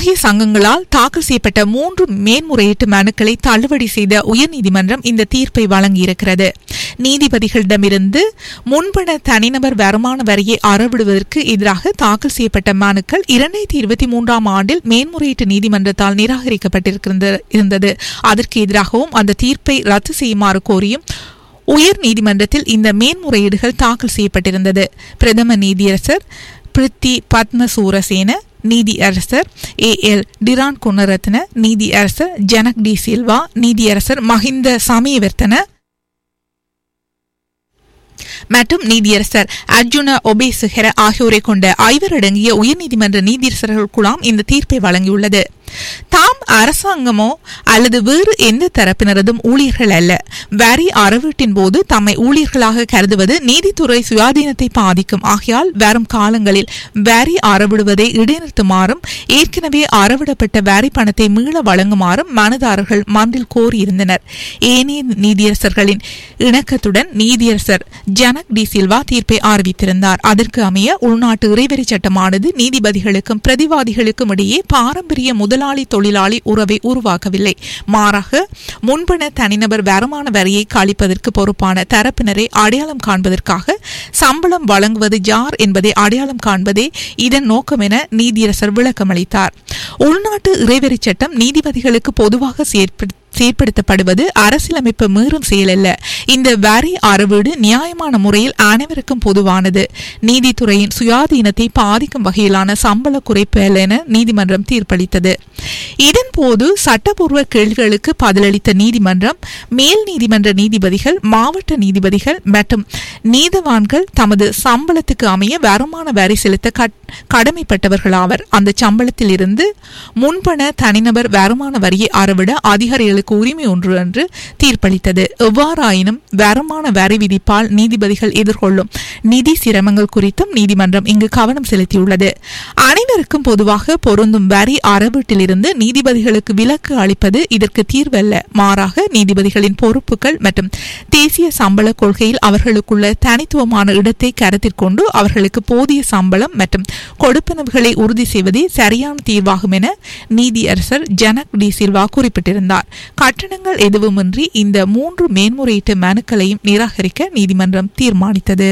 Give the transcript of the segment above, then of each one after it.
ஆகிய சங்கங்களால் தாக்கல் செய்யப்பட்ட மூன்று மேன்முறையீட்டு மனுக்களை தள்ளுபடி செய்த உயர்நீதிமன்றம் இந்த தீர்ப்பை வழங்கியிருக்கிறது நீதிபதிகளிடமிருந்து முன்பண தனிநபர் வருமான வரியை அறவிடுவதற்கு எதிராக தாக்கல் செய்யப்பட்ட மனுக்கள் இரண்டாயிரத்தி இருபத்தி மூன்றாம் ஆண்டில் மேன்முறையீட்டு நீதிமன்றத்தால் நிராகரிக்கப்பட்டிருக்கிறது இருந்தது அதற்கு எதிராகவும் அந்த தீர்ப்பை ரத்து செய்யுமாறு கோரியும் உயர் நீதிமன்றத்தில் இந்த மேன்முறையீடுகள் தாக்கல் செய்யப்பட்டிருந்தது பிரதம நீதியரசர் பிரித்தி பத்மசூரசேன நீதியரசர் ஏ எல் டிரான் குணரத்ன நீதியரசர் ஜனக் டி சில்வா நீதியரசர் மஹிந்த சமயவர்த்தன மற்றும் நீதியரசர் அர்ஜுன ஒபேசுகர ஆகியோரை கொண்ட ஐவரடங்கிய உயர்நீதிமன்ற நீதியரசர்கள் குழாம் இந்த தீர்ப்பை வழங்கியுள்ளது தாம் அரசாங்கமோ அல்லது வேறு எந்த தரப்பினரதும் ஊழியர்கள் அல்ல வரி அறவீட்டின் போது தம்மை ஊழியர்களாக கருதுவது நீதித்துறை சுயாதீனத்தை பாதிக்கும் ஆகையால் வரும் காலங்களில் வரி அறவிடுவதை இடைநிறுத்துமாறும் ஏற்கனவே அறவிடப்பட்ட வரி பணத்தை மீள வழங்குமாறும் மனுதாரர்கள் மன்றில் கோரியிருந்தனர் ஏனைய நீதியரசர்களின் இணக்கத்துடன் நீதியரசர் ஜனக் டி சில்வா தீர்ப்பை அறிவித்திருந்தார் அதற்கு அமைய உள்நாட்டு இறைவரி சட்டமானது நீதிபதிகளுக்கும் பிரதிவாதிகளுக்கும் இடையே பாரம்பரிய முதலாளி தொழிலாளி உறவை உருவாக்கவில்லை மாறாக முன்பண தனிநபர் வருமான வரியை கழிப்பதற்கு பொறுப்பான தரப்பினரை அடையாளம் காண்பதற்காக சம்பளம் வழங்குவது யார் என்பதை அடையாளம் காண்பதே இதன் நோக்கம் என நீதியரசர் விளக்கமளித்தார் உள்நாட்டு இறைவரி சட்டம் நீதிபதிகளுக்கு பொதுவாக செயற்படுத்த செயற்படுத்தப்படுவது அரசியலமைப்பு மீறும் செயல் அல்ல இந்த வரி அறவீடு நியாயமான முறையில் அனைவருக்கும் பொதுவானது நீதித்துறையின் சுயாதீனத்தை பாதிக்கும் வகையிலான சம்பள குறைப்பு அல்ல என நீதிமன்றம் தீர்ப்பளித்தது இதன்போது சட்டப்பூர்வ கேள்விகளுக்கு பதிலளித்த நீதிமன்றம் மேல் நீதிமன்ற நீதிபதிகள் மாவட்ட நீதிபதிகள் மற்றும் நீதவான்கள் தமது சம்பளத்துக்கு அமைய வருமான வரி செலுத்த கட்- கடமைப்பட்டவர்களாவர் அந்த சம்பளத்தில் இருந்து முன்பண தனிநபர் வருமான வரியை அறவிட அதிகாரிகளுக்கு உரிமை ஒன்று என்று தீர்ப்பளித்தது எவ்வாறாயினும் வருமான வரி விதிப்பால் நீதிபதிகள் எதிர்கொள்ளும் நிதி சிரமங்கள் குறித்தும் நீதிமன்றம் இங்கு கவனம் செலுத்தியுள்ளது அனைவருக்கும் பொதுவாக பொருந்தும் வரி அறவீட்டிலிருந்து நீதிபதிகளுக்கு விலக்கு அளிப்பது இதற்கு தீர்வல்ல மாறாக நீதிபதிகளின் பொறுப்புகள் மற்றும் தேசிய சம்பள கொள்கையில் அவர்களுக்குள்ள தனித்துவமான இடத்தை கருத்தில் கொண்டு அவர்களுக்கு போதிய சம்பளம் மற்றும் கொடுப்பனவுகளை உறுதி செய்வதே சரியான தீர்வாகும் என நீதியரசர் ஜனக் டி சில்வா குறிப்பிட்டிருந்தார் கட்டணங்கள் எதுவுமின்றி இந்த மூன்று மேன்முறையீட்டு மனுக்களையும் நிராகரிக்க நீதிமன்றம் தீர்மானித்தது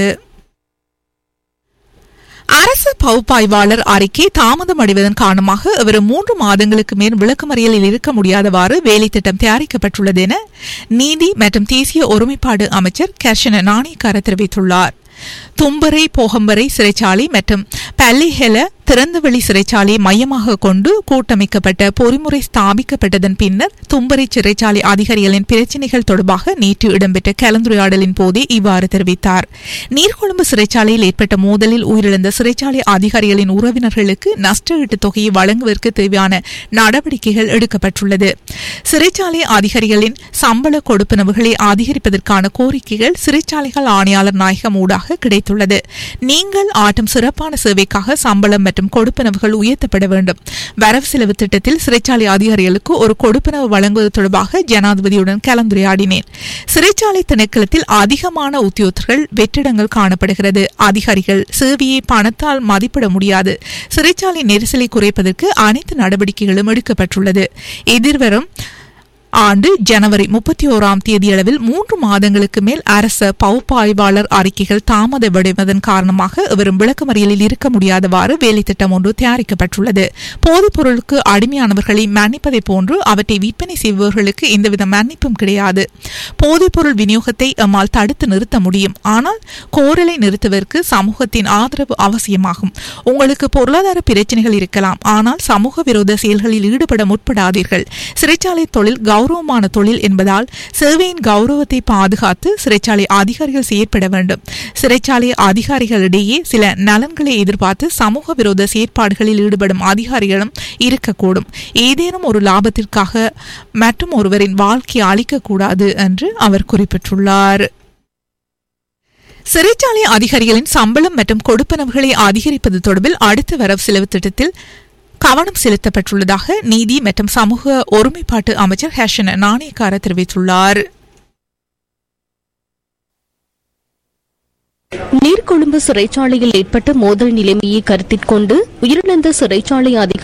அரசு பகுப்பாய்வாளர் அறிக்கை தாமதம் அடைவதன் காரணமாக இவர் மூன்று மாதங்களுக்கு மேல் விளக்கமறியலில் இருக்க முடியாதவாறு வேலை திட்டம் தயாரிக்கப்பட்டுள்ளது என நீதி மற்றும் தேசிய ஒருமைப்பாடு அமைச்சர் கர்ஷன நாணயக்கார தெரிவித்துள்ளார் தும்பரை போகம்பரை சிறைச்சாலை மற்றும் பல்லிஹெல திறந்தவெளி சிறைச்சாலையை மையமாக கொண்டு கூட்டமைக்கப்பட்ட பொறிமுறை ஸ்தாபிக்கப்பட்டதன் பின்னர் தும்பரை சிறைச்சாலை அதிகாரிகளின் பிரச்சினைகள் தொடர்பாக நேற்று இடம்பெற்ற கலந்துரையாடலின் போதே இவ்வாறு தெரிவித்தார் நீர்கொழும்பு சிறைச்சாலையில் ஏற்பட்ட மோதலில் உயிரிழந்த சிறைச்சாலை அதிகாரிகளின் உறவினர்களுக்கு நஷ்டஈட்டு தொகையை வழங்குவதற்கு தேவையான நடவடிக்கைகள் எடுக்கப்பட்டுள்ளது சிறைச்சாலை அதிகாரிகளின் சம்பள கொடுப்பனவுகளை அதிகரிப்பதற்கான கோரிக்கைகள் சிறைச்சாலைகள் ஆணையாளர் நாயகம் ஊடாக கிடைத்துள்ளது நீங்கள் ஆட்டும் சிறப்பான சேவைக்காக சம்பளம் மற்றும் கொடுப்பனவுகள் உயர்த்தப்பட வேண்டும் வரவு செலவு திட்டத்தில் சிறைச்சாலை அதிகாரிகளுக்கு ஒரு கொடுப்பனவு வழங்குவது தொடர்பாக ஜனாதிபதியுடன் கலந்துரையாடினேன் சிறைச்சாலை திணைக்களத்தில் அதிகமான உத்தியோகர்கள் வெற்றிடங்கள் காணப்படுகிறது அதிகாரிகள் சேவையை பணத்தால் மதிப்பிட முடியாது சிறைச்சாலை நெரிசலை குறைப்பதற்கு அனைத்து நடவடிக்கைகளும் எடுக்கப்பட்டுள்ளது எதிர்வரும் ஆண்டு ஜனவரி முப்பத்தி ஓராம் தேதியளவில் மூன்று மாதங்களுக்கு மேல் அரச பகுப்பாய்வாளர் அறிக்கைகள் தாமதமடைவதன் காரணமாக இவரும் விளக்கமறியலில் இருக்க முடியாதவாறு வேலை திட்டம் ஒன்று தயாரிக்கப்பட்டுள்ளது போதைப் பொருளுக்கு அடிமையானவர்களை மன்னிப்பதை போன்று அவற்றை விற்பனை செய்பவர்களுக்கு எந்தவித மன்னிப்பும் கிடையாது போதைப் பொருள் விநியோகத்தை எம்மால் தடுத்து நிறுத்த முடியும் ஆனால் கோரலை நிறுத்துவதற்கு சமூகத்தின் ஆதரவு அவசியமாகும் உங்களுக்கு பொருளாதார பிரச்சனைகள் இருக்கலாம் ஆனால் சமூக விரோத செயல்களில் ஈடுபட முற்படாதீர்கள் சிறைச்சாலை தொழில் கௌரவமான தொழில் என்பதால் சேவையின் கௌரவத்தை பாதுகாத்து சிறைச்சாலை அதிகாரிகள் செயற்பட வேண்டும் சிறைச்சாலை அதிகாரிகளிடையே சில நலன்களை எதிர்பார்த்து சமூக விரோத செயற்பாடுகளில் ஈடுபடும் அதிகாரிகளும் இருக்கக்கூடும் ஏதேனும் ஒரு லாபத்திற்காக மற்றும் ஒருவரின் வாழ்க்கையை அளிக்கக்கூடாது என்று அவர் குறிப்பிட்டுள்ளார் சிறைச்சாலை அதிகாரிகளின் சம்பளம் மற்றும் கொடுப்பனவுகளை அதிகரிப்பது தொடர்பில் அடுத்த வரவு செலவு திட்டத்தில் கவனம் செலுத்தப்பட்டுள்ளதாக நீதி மற்றும் சமூக ஒருமைப்பாட்டு அமைச்சர் ஹேஷன் நாணயக்கார தெரிவித்துள்ளார் நீர்கொழும்பு சிறைச்சாலையில் ஏற்பட்ட மோதல் நிலைமையை கருத்தில் கொண்டு உயிரிழந்த சிறைச்சாலை அதிகாரி